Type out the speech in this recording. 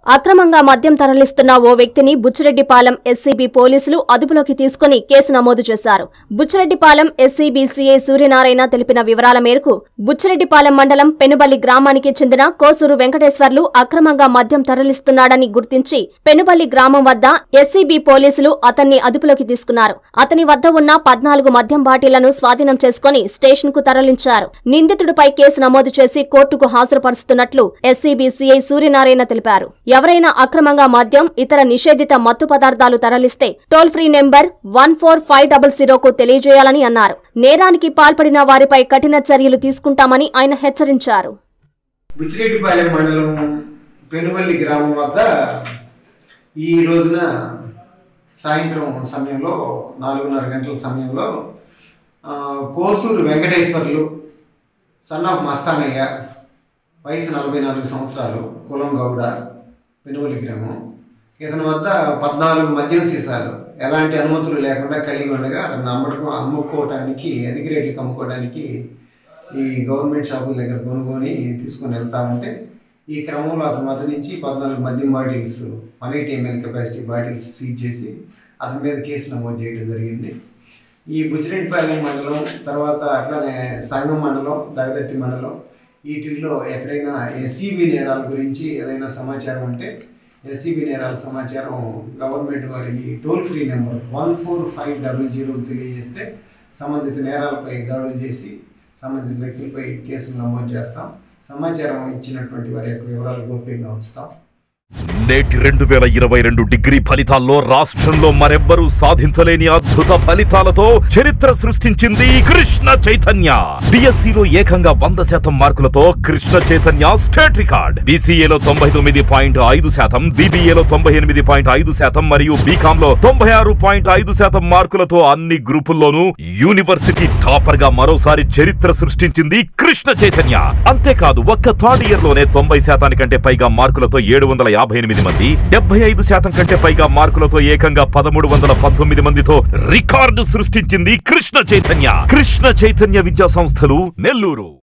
అక్రమంగా మద్యం తరలిస్తున్న ఓ వ్యక్తిని బుచ్చిరెడ్డిపాలెం ఎస్సీబీ పోలీసులు అదుపులోకి తీసుకుని కేసు నమోదు చేశారు బుచ్చిరెడ్డిపాలెం ఎస్సీబీ సీఐ సూర్యనారాయణ తెలిపిన వివరాల మేరకు బుచ్చిరెడ్డిపాలెం మండలం పెనుబల్లి గ్రామానికి చెందిన కోసూరు వెంకటేశ్వర్లు అక్రమంగా మద్యం తరలిస్తున్నాడని గుర్తించి పెనుబల్లి గ్రామం వద్ద ఎస్సీబీ పోలీసులు అతన్ని అదుపులోకి తీసుకున్నారు అతని వద్ద ఉన్న పద్నాలుగు మద్యం బాటిళ్లను స్వాధీనం చేసుకుని స్టేషన్ కు తరలించారు నిందితుడిపై కేసు నమోదు చేసి కోర్టుకు హాజరుపరుస్తున్నట్లు ఎస్సీబీ సీఐ సూర్యనారాయణ తెలిపారు ఎవరైనా అక్రమంగా మద్యం ఇతర నిషేధిత మత్తు పదార్థాలు తరలిస్తే toll free number one four five double జీరోకు తెలియజేయాలని అన్నారు నేరానికి పాల్పడిన వారిపై కఠిన చర్యలు తీసుకుంటామని ఆయన హెచ్చరించారు బుచ్చిరెడ్డిపాలెం మండలం పెనువల్లి గ్రామం వద్ద ఈ రోజున సాయంత్రం సమయంలో నాలుగున్నర గంటల సమయంలో ఆ, కోసూరు వెంకటేశ్వర్లు సన్ ఆఫ్ మస్తానయ్య వయసు నలభై నాలుగు సంవత్సరాలు కులం గౌడ పెనువల్లి గ్రామం ఇతని వద్ద పద్నాలుగు మద్యం సీసాలు ఎలాంటి అనుమతులు లేకుండా కలిగి ఉండగా అతను అమ్మటం అమ్ముకోవటానికి అధిక రేట్లకు అమ్ముకోవడానికి ఈ గవర్నమెంట్ షాపుల దగ్గర కొనుక్కొని తీసుకొని వెళ్తా ఉంటే ఈ క్రమంలో అతని వద్ద నుంచి పద్నాలుగు మద్యం bottles one eighty ML capacity bottles seize చేసి అతని మీద కేసు నమోదు చేయడం జరిగింది ఈ బుచ్చిరెడ్డిపాలెం మండలం తర్వాత అట్లానే సంగం మండలం దగదత్తి మండలం వీటిల్లో ఎక్కడైనా ఎస్సీబీ నేరాల గురించి ఏదైనా సమాచారం ఉంటే ఎస్సీబీ నేరాల సమాచారం గవర్నమెంట్ వారికి toll free number one four five double zero తెలియజేస్తే సంబంధిత నేరాలపై దాడులు చేసి సంబంధిత వ్యక్తులపై కేసులు నమోదు చేస్తాం సమాచారం ఇచ్చినటువంటి వారి యొక్క వివరాలు గోప్యంగా ఉంచుతాం నేటి రెండు వేల ఇరవై రెండు డిగ్రీ ఫలితాల్లో రాష్ట్రంలో మరెవ్వరూ సాధించలేని అద్భుత ఫలితాలతో చరిత్ర సృష్టించింది కృష్ణ చైతన్య బిఎస్సిలో ఏకంగా వంద శాతం మార్కులతో కృష్ణ చైతన్య స్టేట్ రికార్డ్ బీసీఏలో తొంభై తొమ్మిది పాయింట్ ఐదు శాతం బీబీఏలో తొంభై ఎనిమిది పాయింట్ ఐదు శాతం మరియు బీకామ్ లో తొంభై ఆరు పాయింట్ ఐదు శాతం మార్కులతో అన్ని గ్రూపుల్లోనూ యూనివర్సిటీ టాపర్ గా మరోసారి చరిత్ర సృష్టించింది కృష్ణ చైతన్య అంతేకాదు ఒక్క థర్డ్ ఇయర్ లోనే తొంభై శాతానికంటే పైగా మార్కులతో ఏడు వందల యాభై ఎనిమిది మంది డెబ్బై ఐదు శాతం కంటే పైగా మార్కులతో ఏకంగా పదమూడు వందల పంతొమ్మిది మందితో రికార్డు సృష్టించింది కృష్ణ చైతన్య కృష్ణ చైతన్య విద్యా సంస్థలు నెల్లూరు